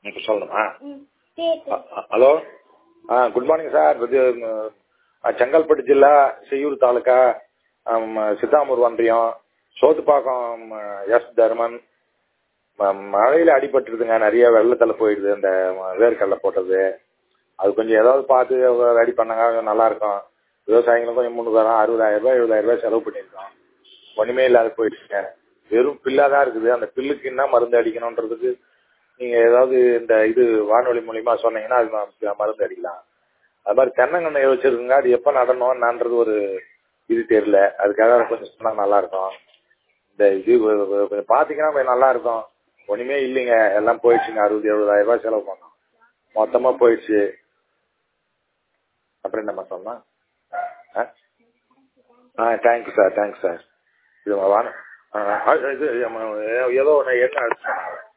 இப்போ சொல்லணுமா ம் கேட்டு அ- அ- ஹலோ ஆ குட் மார்னிங் சார் இது ம், அ, செங்கல்பட்டு ஜில்லா செய்யூர் தாலுக்கா ஆம், சித்தாமூர் ஒன்றியம் சோத்துப்பாக்கம் எஸ் தர்மன் ம- மழையில அடிபட்டுருதுங்க நிறைய வெள்ளத்தில் போயிடுது இந்த ம- வேர்க்கடலை போட்டது அது கொஞ்சம் ஏதாவது பார்த்து ரெடி பண்ணாங்க கொஞ்சம் நல்லா இருக்கும் விவசாயிகளும் கொஞ்சம் முன்னுக்கு அறுபதாயிரம் ரூபாய் எழுபதாயிரம் ரூபாய் செலவு பண்ணியிருக்கோம் ஒன்றுமே இல்லாத போயிடுச்சுங்க வெறும் பில்லாக தான் இருக்குது அந்த பில்லுக்கு என்ன மருந்து அடிக்கணுன்றதுக்கு நீங்கள் ஏதாவது இந்த இது வானொலி மூலியமா சொன்னீங்கன்னா அது ம- மருந்து அடிக்கலாம் அது மாதிரி தென்னங்கண்ணை வச்சிருக்குங்க அது எப்போ நடணும் என்னன்றது ஒரு இது தெரியல அதுக்காக கொஞ்சம் சொன்னால் நல்லா இருக்கும் இந்த இது வ- வ- கொஞ்சம் பார்த்தீங்கன்னா கொஞ்சம் நல்லா இருக்கும் ஒன்றுமே இல்லைங்க எல்லாம் போயிடுச்சுங்க அறுபது எழுபதாயிரம் ரூபாய் செலவு பண்ணோம் மொத்தமாக போயிடுச்சு அப்புறம் என்னம்மா சொன்னா ஆ ஆ தேங்க்யூ சார் தேங்க்ஸ் சார் இது வாங்க ஆ, ஆ, இது ஏதோ ஒன்று என்ன